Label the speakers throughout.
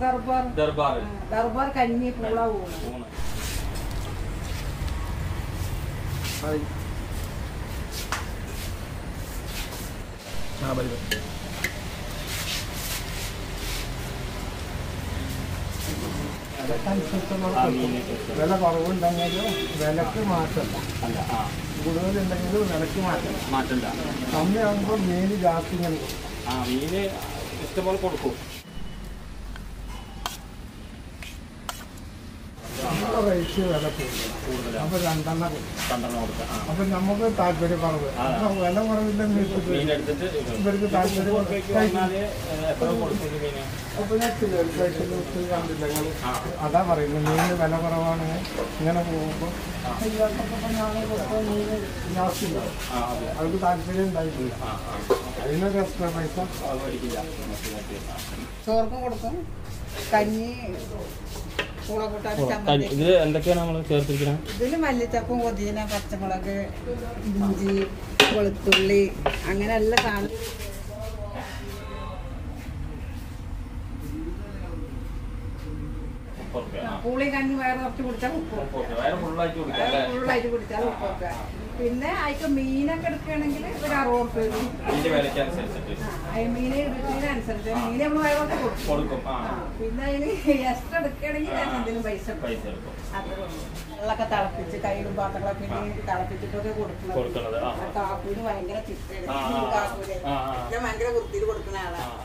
Speaker 1: ദർബാർ
Speaker 2: ദർബാർ
Speaker 1: ദർബാർ കഞ്ഞി പൂള ഊണ്
Speaker 2: ഊണ് ആ മീന്
Speaker 3: വില കുറവുണ്ടെങ്കിലും വിലക്ക് മാറ്റല്ല
Speaker 2: അല്ല ആ
Speaker 3: കൂടുതലുണ്ടെങ്കിലും വിലക്ക് മാറ്റല്ല
Speaker 2: മാറ്റണ്ട
Speaker 3: കമ്മിയാകുമ്പോൾ മീൻ ജാസ്തി ഇങ്ങനെ കൊടുക്കും.
Speaker 2: ആ മീന് ഇഷ്ടംപോലെ കൊടുക്കും
Speaker 3: നമ്മുടെ റേറ്റ് വില കൂടുതൽ
Speaker 2: കൂടുതലാണ്
Speaker 3: അപ്പോൾ രണ്ടെണ്ണം കൊടുക്കും
Speaker 2: പന്ത്രണ്ട് കൊടുക്കാം ആ
Speaker 3: അപ്പം നമുക്ക് താല്പര്യക്കുറവ് അപ്പോൾ വില കുറവില്ലെന്ന് വെച്ചിട്ട്
Speaker 2: മീൻ എടുത്തിട്ട്
Speaker 3: ഇവർക്ക് താല്പര്യം
Speaker 2: വന്നാല് എത്ര കൊടുക്കും ഈ മീന്
Speaker 3: അപ്പോൾ ഞാൻ ചിലർക്കായിട്ട് ഒത്തിരി കണ്ടില്ല നിങ്ങൾ
Speaker 2: ആ
Speaker 3: അതാ പറയുന്നത് മീനിന് വില കുറവാണ് ഇങ്ങനെ പോകുമ്പോൾ
Speaker 2: ആ.
Speaker 3: ജാസ്തി ഉണ്ടാവും
Speaker 2: ആ അതെ
Speaker 3: അവർക്ക് താല്പര്യം ഉണ്ടായിട്ടില്ല
Speaker 2: ആ ആ
Speaker 3: അതിനൊക്കെ എക്സ്ട്രാ പൈസ
Speaker 2: അത് മേടിക്കില്ല മറ്റേ ആ.
Speaker 1: ചോർക്കും കൊടുക്കും കഞ്ഞി പൂള കൂട്ടാൻ ചമ്മന്തി
Speaker 2: ഇത് എന്തൊക്കെയാണ് നമ്മൾ ചേർത്തിരിക്കുന്നത്
Speaker 1: ഇതിൽ മല്ലിച്ചപ്പും പുതിന പച്ചമുളക് ഇഞ്ചി വെളുത്തുള്ളി അങ്ങനെ എല്ലാ സാധനം
Speaker 2: മുപ്പത് റുപ്യ ആ
Speaker 1: പൂളി കഞ്ഞി വയറ് കുറച്ച് കുടിച്ചാൽ ഉപ്പ്
Speaker 2: മുപ്പത് റുപ്യ വയറ് ഫുള്ളായിട്ട് കുടിക്കാം അല്ലേ
Speaker 1: ഫുള്ളായിട്ട് കുടിച്ചാൽ ഉപ്പൊക്കെ പിന്നെ അതിക്ക് മീനൊക്കെ എടുക്കുകയാണെങ്കിൽ ഒരു അറുപത് റുപ്യ വരും.
Speaker 2: ഇതിന്റെ വിലയ്ക്ക് അനുസരിച്ചിട്ട്
Speaker 1: ആ, ഈ മീന് എടുക്കുന്നതിനനുസരിച്ച് മീന് നമ്മൾ വയറ് കുറച്ച് കൊടുക്കും
Speaker 2: കൊടുക്കും ആ
Speaker 1: ആ, പിന്നെ അതിന് എക്സ്ട്രാ എടുക്കുകയാണെങ്കിൽ ഞാൻ എന്തെങ്കിലും പൈസ കൊടുക്കും.
Speaker 2: പൈസ എടുക്കും
Speaker 1: അത്രേ ഉള്ളൂ. വെള്ളമൊക്കെ തിളപ്പിച്ച് കയ്യിലും പാത്രങ്ങളൊക്കെ ഇങ്ങനെ തിളപ്പിച്ചിട്ടൊക്കെ കൊടുക്കുന്നത്
Speaker 2: കൊടുക്കുന്നത് ആ
Speaker 1: ആ കാക്കൂന് ഭയങ്കര ചിട്ടയാണ്
Speaker 2: ആ, ആ, ആ.
Speaker 1: കാക്കൂന്
Speaker 2: ആ, ആ.
Speaker 1: ഞാൻ ഭയങ്കര വൃത്തിയിൽ കൊടുക്കുന്ന
Speaker 2: ആ
Speaker 1: ആളാണ്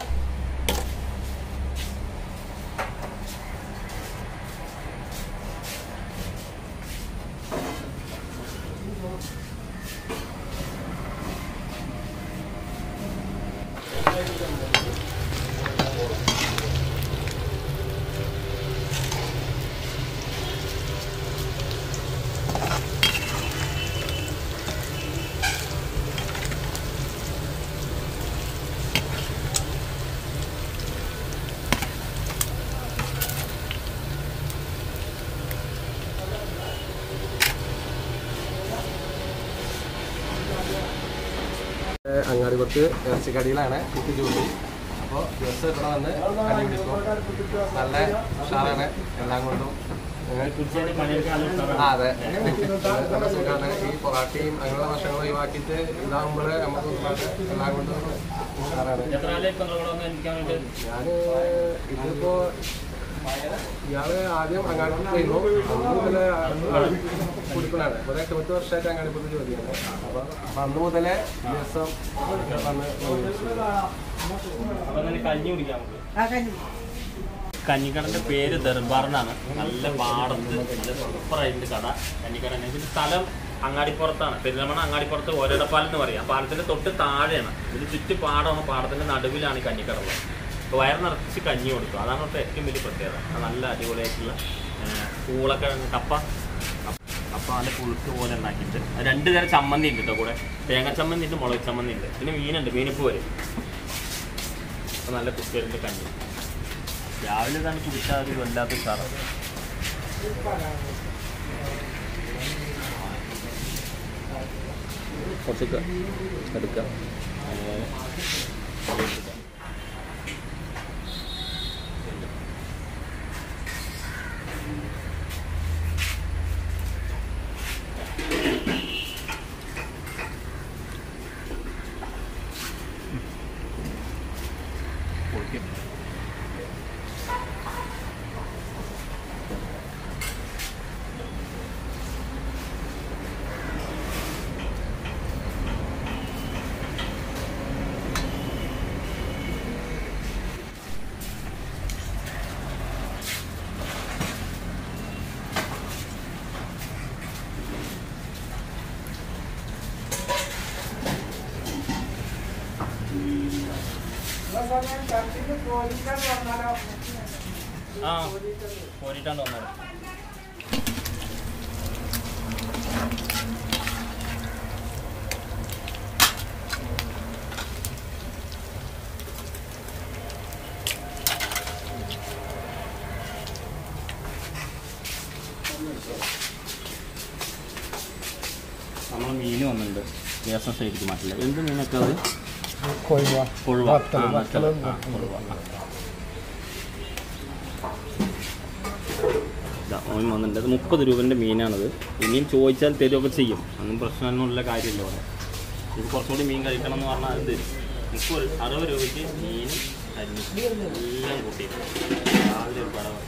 Speaker 4: അങ്ങാടിപുറത്ത് ഇറച്ചിക്കടിയിലാണ് കുട്ടി ജോലി അപ്പോൾ ദിവസം ഇവിടെ വന്ന് കടി പിടിക്കും നല്ല ഉഷാറാണ് എല്ലാം കൊണ്ടും ആ അതെ നല്ല സുഖമാണ് ഈ പൊറാട്ടയും അങ്ങനെയുള്ള ഭക്ഷണങ്ങൾ ഒഴിവാക്കിയിട്ട് ഇതാകുമ്പോൾ നമുക്ക് എല്ലാം കൊണ്ടും ഉഷാറാണ്
Speaker 2: എത്ര കാലം ഇപ്പൊ നിങ്ങളോട് വന്ന് ഇരിക്കാൻ വേണ്ടി
Speaker 4: ഞാൻ ഇതിപ്പോ ഇയാള് ആദ്യം അങ്ങാടിപ്പുറത്ത് പോയിരുന്നു അന്ന് മുതലേ കുടിക്കണാണ് ഒരു എട്ട് പത്ത് വർഷമായിട്ട് അങ്ങാടിപ്പുറത്ത് ജോലിയാണ് അപ്പൊ അപ്പൊ അന്ന് മുതലേ ദിവസം വന്ന്
Speaker 2: അപ്പൊ തന്നെ കഞ്ഞി കുടിക്കാം നമുക്ക്
Speaker 1: ആ കഞ്ഞി
Speaker 2: കഞ്ഞിക്കടന്റെ പേര് ദർബാറിനാണ് നല്ല പാടത്ത് നല്ല സൂപ്പറായിട്ട് കട കഞ്ഞിക്കട ഇതിന്റെ സ്ഥലം അങ്ങാടിപ്പുറത്താണ് പെരുന്തമണ അങ്ങാടിപ്പുറത്ത് ഒരിടപ്പാലം എന്ന് പറയും ആ പാലത്തിന്റെ തൊട്ട് താഴെയാണ് ഇത് ചുറ്റി പാടമാണ് പാടത്തിന്റെ നടുവിലാണ് ഈ കഞ്ഞിക്കട ഉള്ളത് അപ്പോൾ വയർ നിറച്ച് കഞ്ഞി കൊടുക്കും അതാണ് ഇവിടുത്തെ ഏറ്റവും വലിയ പ്രത്യേകത അത് നല്ല അടിപൊളിയായിട്ടുള്ള പൂളക്കിഴങ്ങ് കപ്പ കപ്പ നല്ല പുഴുക്ക് പോലെ ഉണ്ടാക്കിയിട്ട് അത് രണ്ട് തരം ചമ്മന്തി ഉണ്ട് കേട്ടോ കൂടെ തേങ്ങ ചമ്മന്തി ഉണ്ട് മുളക് ചമ്മന്തി ഉണ്ട് പിന്നെ മീനുണ്ട് മീനിപ്പ് വരും അപ്പോൾ നല്ല കുക്കറിൻ്റെ കഞ്ഞി രാവിലെ തന്നെ കുടിച്ചാൽ ഒരു വല്ലാത്ത സാറാണ് കുറച്ചൊക്കെ എടുക്കാം പൊളിക്കും ആ പോരിട്ടാണ് വന്നത് നമ്മൾ മീൻ വന്നിട്ടുണ്ട് ഗ്യാസ് സൈഡിലേക്ക് മാറ്റില്ല എന്ത് മീനൊക്കെ അത്
Speaker 3: കൊഴുവ
Speaker 2: കൊഴുവ
Speaker 3: വത്തല്,
Speaker 2: ആ,
Speaker 3: വത്തല്
Speaker 2: ആ, കൊഴുവ ആ. ഓൻ വന്നിട്ടുണ്ട് അത് മുപ്പത് രൂപൻ്റെ മീനാണത് ഇനിയും ചോദിച്ചാൽ തരുമൊക്കെ ചെയ്യും ഒന്നും പ്രശ്നമൊന്നുമില്ല കാര്യമില്ല അവിടെ ഇത് കുറച്ചുകൂടി മീൻ കഴിക്കണം എന്ന് പറഞ്ഞാൽ അത് തരും മുപ്പത് അറുപത് രൂപയ്ക്ക് മീൻ കഞ്ഞി എല്ലാം കൂട്ടി രാവിലെ ഒരു പടം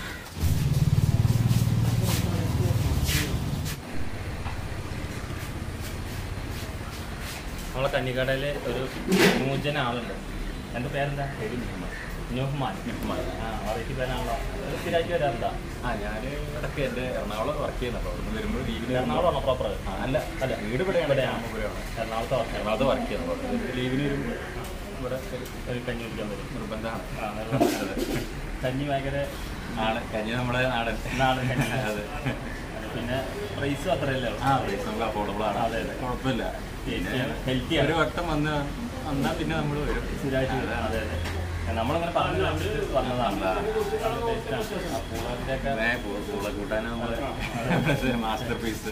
Speaker 2: നമ്മളെ കന്നിക്കടയിലെ ഒരു നൂജന ആളുണ്ട് എൻ്റെ പേരെന്താ നുഹ്മാൻ നുഹ്മാൻ ആ വെറൈറ്റി പേരാണല്ലോ സ്ഥിരമായിട്ട് വരാറുണ്ടോ
Speaker 5: ആ ഞാൻ ഇടയ്ക്ക് എൻ്റെ എറണാകുളം വർക്ക് ചെയ്യുന്നത് അപ്പോൾ അവിടുന്ന് വരുമ്പോൾ ലീവിന്
Speaker 2: എറണാകുളമാണോ പ്രോപ്പർ
Speaker 5: ആ, അല്ല
Speaker 2: അല്ല
Speaker 5: വീട് ഇവിടെയാണ്
Speaker 2: ഇവിടെയാണ്.
Speaker 5: രാമപുരമാണ്
Speaker 2: എറണാകുളത്ത് വർക്ക്
Speaker 5: എറണാകുളത്ത് വർക്ക് ചെയ്യുന്നത് അപ്പോൾ ലീവിന് വരുമ്പോൾ ഇവിടെ
Speaker 2: ഒരു കഞ്ഞി കുടിക്കാൻ വരും
Speaker 5: നിർബന്ധമാണ്
Speaker 2: ആ നല്ല കഞ്ഞി ഭയങ്കര
Speaker 5: നാടൻ കഞ്ഞി നമ്മുടെ നാടൻ
Speaker 2: നാടൻ കഞ്ഞി
Speaker 5: അതെ
Speaker 2: പിന്നെ പ്രൈസും അത്രയല്ലേ ഉള്ളൂ
Speaker 5: ആ പ്രൈസ് നമുക്ക് അഫോർഡബിൾ ആണ്
Speaker 2: അതെ, അതെ.
Speaker 5: കുഴപ്പമില്ല പിന്നെ
Speaker 2: ഹെൽത്തി
Speaker 5: ഒരു വട്ടം വന്ന് വന്നാൽ പിന്നെ നമ്മൾ വരും
Speaker 2: സ്ഥിരമായിട്ട് വരും. അതെ അതെ നമ്മളിങ്ങനെ പറഞ്ഞു കണ്ടിട്ട് വന്നതാണ് നല്ല ടേസ്റ്റാണ് ആ പൂളത്തിൻ്റെയൊക്കെ
Speaker 5: പിന്നെ പൂ- പൂള കൂട്ടാനും നമ്മൾ മാസ്റ്റർ പീസ്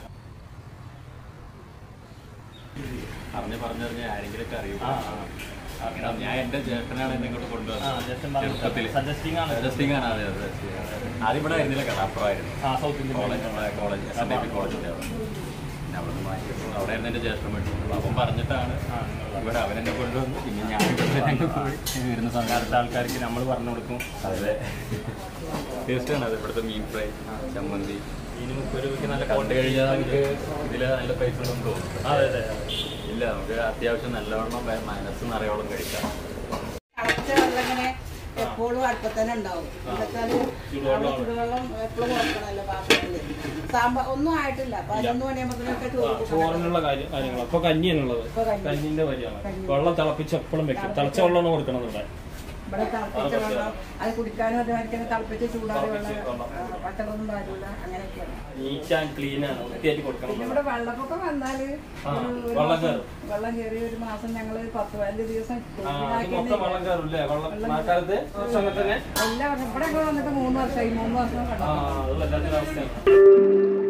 Speaker 5: പറഞ്ഞ് പറഞ്ഞറിഞ്ഞ് ആരെങ്കിലുമൊക്കെ അറിയും
Speaker 2: ആ, ആ.
Speaker 5: ഞാൻ എൻ്റെ ചേട്ടനാണ് എന്നെ ഇങ്ങോട്ട്
Speaker 2: ആ
Speaker 5: കൊണ്ടുവന്നത്
Speaker 2: ജസ്റ്റ് പറഞ്ഞു
Speaker 5: ചെറുപ്പത്തില്.
Speaker 2: സജസ്റ്റിംഗ് ആണ്
Speaker 5: സജസ്റ്റിംഗ് ആണ് അതെ അതെ ആദ്യം ഇവിടെ ആയിരുന്നില്ല കട അപ്പുറമായിരുന്നു
Speaker 2: ആ സൗത്ത് ഇന്ത്യൻ
Speaker 5: കോളേജ് നമ്മുടെ college S N D P കോളേജിൻ്റെ അവിടെ പിന്നെ അവിടെ നിന്ന് മാറ്റിയപ്പോൾ അവിടെ ആയിരുന്നു എൻ്റെ ജ്യേഷ്ഠൻ മേടിച്ചത് അപ്പം പറഞ്ഞിട്ടാണ്
Speaker 2: ആ, നിങ്ങൾ
Speaker 5: ഇവിടെ അവനെന്നെ കൊണ്ടുവന്നു പിന്നെ ഞാൻ ഇവിടെ ഞങ്ങൾ പോയി വരുന്ന സമയത്ത്
Speaker 2: അടുത്ത ആൾക്കാർക്ക് നമ്മൾ പറഞ്ഞു കൊടുക്കും
Speaker 5: അതെ ടേസ്റ്റാണ് അത് ഇവിടുത്തെ മീൻ ഫ്രൈ ചമ്മന്തി
Speaker 2: ഇതിന് മുപ്പത് രൂപയ്ക്ക് നല്ല
Speaker 5: കണ്ടു
Speaker 2: ക്വാണ്ടിറ്റി
Speaker 5: കഴിഞ്ഞാൽ നമുക്ക് ഇതിൽ നല്ല പൈസ ഉണ്ടെന്ന് തോന്നും
Speaker 2: അതെ അതെ അതെ
Speaker 5: ഇല്ല നമുക്ക് അത്യാവശ്യം നല്ലവണ്ണം വേ- മനസ്സ് നിറയോളം കഴിക്കാം
Speaker 1: തിളച്ച വെള്ളം ഇങ്ങനെ എപ്പോഴും അടുപ്പത്ത് തന്നെ ഉണ്ടാവും എന്നുവെച്ചാല് അവിടെ ചുടുവെള്ളം എപ്പോഴും കൊടുക്കണമല്ലോ പാത്രത്തില് സാമ്പാർ ഒന്നും ആയിട്ടില്ല പതിനൊന്ന് മണിയാകുമ്പോഴത്തേനൊക്കെ ചോറ് കൂട്ടണം.
Speaker 2: ചോറിനുള്ള കാര്യം കാര്യങ്ങൾ അപ്പൊ കഞ്ഞിയാണുള്ളത്
Speaker 1: ഇപ്പൊ കഞ്ഞി.
Speaker 2: കഞ്ഞിന്റെ വരിയാണ്
Speaker 1: കഞ്ഞി.
Speaker 2: വെള്ളം തിളപ്പിച്ച് എപ്പോഴും വെക്കും തിളച്ച വെള്ളമാണ് കൊടുക്കണത് ഇവിടെ
Speaker 1: ഇവിടെ തിളപ്പിച്ച വെള്ളം അത് കുടിക്കാനും അതുമാതിരി തിളപ്പിച്ച് ചൂടാറി വെള്ളം
Speaker 2: വെള്ളം.
Speaker 1: ആ, പച്ചവെള്ളം പാടില്ല അങ്ങനെയൊക്കെയാണ്
Speaker 2: നീറ്റ് ആൻഡ് ക്ലീൻ ആണ് വൃത്തിയായിട്ട് കൊടുക്കണം
Speaker 1: പിന്നെ ഇവിടെ വെള്ളപ്പൊക്കം വന്നാല്
Speaker 2: ആ,
Speaker 1: ഒരു- ഒരു
Speaker 2: വെള്ളം
Speaker 1: മാസം-
Speaker 2: കയറും.
Speaker 1: വെള്ളം കയറി ഒരു മാസം ഞങ്ങള് പത്ത് പതിനഞ്ച് ദിവസം
Speaker 2: ആ, അത് മൊത്തം വെള്ളം കയറില്ലേ വെള്ളം മഴക്കാലത്ത് അങ്ങനെ തന്നെ
Speaker 1: എല്ലാ വർഷം ഇവിടെ ഒക്കെ വന്നിട്ട് മൂന്ന് വർഷമായി മൂന്ന് വർഷം
Speaker 2: ആ
Speaker 1: കണ്ടു
Speaker 2: അത് വല്ലാത്തൊരു അവസ്ഥയാണ്